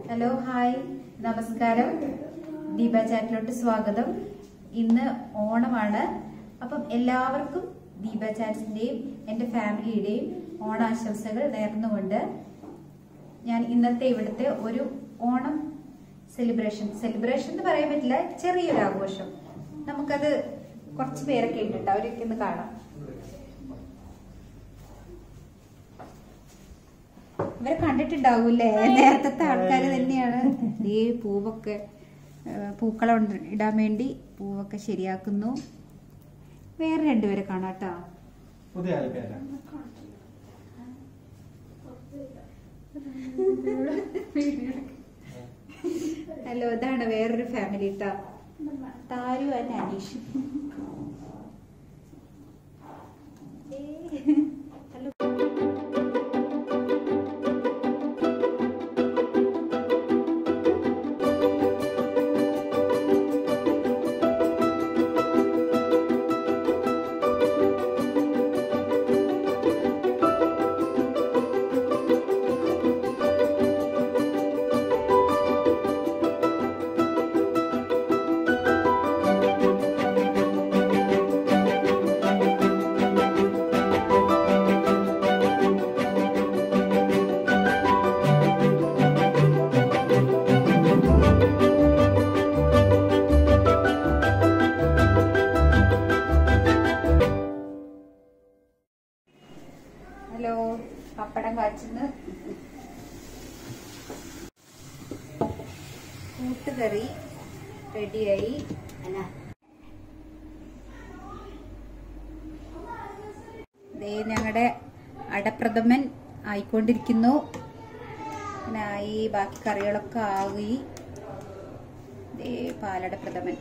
Hello hi നമസ്കാരം ദീപ ചാറ്റിലോട്ട് സ്വാഗതം ഇന്ന് ഓണമാണ് അപ്പം എല്ലാവർക്കും ദീപ ചാറ്റ്സിന്റെയും എൻ്റെ ഫാമിലിയുടെയും ഓണാശംസകൾ നേർന്നുകൊണ്ട് ഞാൻ ഇന്നത്തെ ഇവിടുത്തെ ഒരു ഓണം സെലിബ്രേഷൻ സെലിബ്രേഷൻ എന്ന് പറയാൻ പറ്റില്ല ചെറിയൊരു ആഘോഷം നമുക്കത് കുറച്ച് പേരൊക്കെ ഉണ്ട് കേട്ടോ അവരൊക്കെ ഒന്ന് കാണാം ഇവരെ കണ്ടിട്ടുണ്ടാവൂലേ നേരത്തെ ആൾക്കാർ തന്നെയാണ് ഈ പൂവൊക്കെ ആ, പൂക്കളം ഉണ്ട്- ഇടാൻ വേണ്ടി പൂവൊക്കെ ശരിയാക്കുന്നു വേറെ രണ്ടുപേരെ കാണാം കേട്ടോ പുതിയ ആൾക്കാരാ ഹലോ ഇതാണ് വേറൊരു ഫാമിലി കേട്ടോ Tharu and Aneesh hello hello pappadam കാച്ചുന്നു കൂട്ടുകറി റെഡിയായി ദേ ഞങ്ങളുടെ അടപ്രഥമൻ ആയിക്കൊണ്ടിരിക്കുന്നു പിന്നെ ആയി ബാക്കി കറികളൊക്കെ ആയി ദേ പാലട പ്രഥമൻ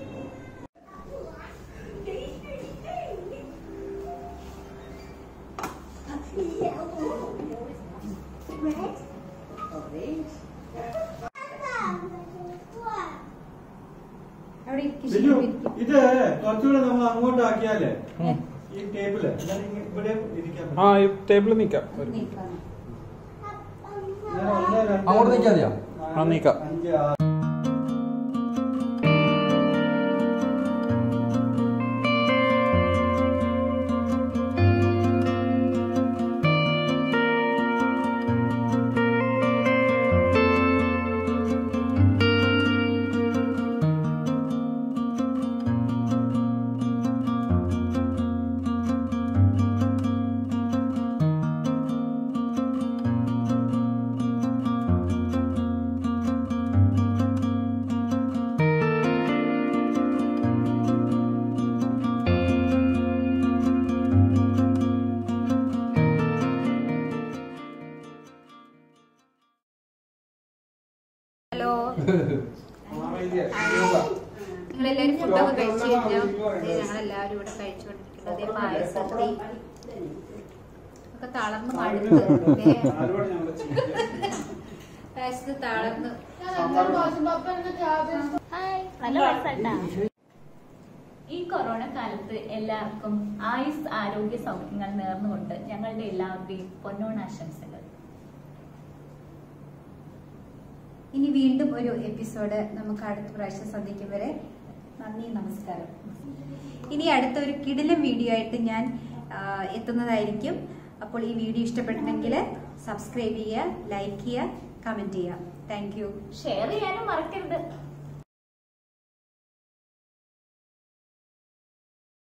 അവിടെ ഇരിക്ക് ബിജു ശരി, ഇരിക്ക്. ഇത് കുറച്ചുകൂടെ നമ്മൾ അങ്ങോട്ട് ആക്കിയാലേ ഈ ടേബിള് അല്ലാതെ ഇങ്ങ- ഇവിടെ ഇരിക്കാൻ ആ ഈ ടേബിളിൽ നിൽക്കാം ഒരു നീക്കാം. ഞാൻ ഒന്ന്, രണ്ട്, അങ്ങോട്ട് നിൽക്കാതെയോ? നാല്, ആ, നീക്കാം. അഞ്ച് ആറ് ഹലോ മാവേലിയെ. നിങ്ങളെല്ലാവരും ഫുഡൊക്കെ കഴിച്ചു കഴിഞ്ഞോ ദേ ഞങ്ങളെല്ലാവരും ഇവിടെ കഴിച്ചുകൊണ്ടിരിക്കുന്നത് ദേ പായസത്തി ഒക്കെ തളർന്ന് മടുത്ത് ദേ ആരോട് ഞങ്ങള് ചിരിക്കുക? പായസത്തിൽ തളർന്ന് നല്ല രസണ്ടാ ഈ കൊറോണ കാലത്ത് എല്ലാവർക്കും ആയുസ് ആരോഗ്യ സൗഖ്യങ്ങൾ നേർന്നുകൊണ്ട് ഞങ്ങളുടെ എല്ലാവരുടെയും പൊന്നോണാശംസകൾ ഇനി വീണ്ടും ഒരു എപ്പിസോഡ് നമുക്ക് അടുത്ത പ്രാവശ്യം സന്ധിക്കും വരെ നന്ദി നമസ്കാരം ഇനി അടുത്ത ഒരു കിടിലം വീഡിയോ ആയിട്ട് ഞാൻ ആ, എത്തുന്നതായിരിക്കും അപ്പോൾ ഈ വീഡിയോ ഇഷ്ടപ്പെട്ടിട്ടുണ്ടെങ്കിൽ സബ്സ്ക്രൈബ് ചെയ്യുക ലൈക്ക് ചെയ്യുക കമന്റ് ചെയ്യുക താങ്ക് യു ഷെയർ ചെയ്യാനും മറക്കരുത്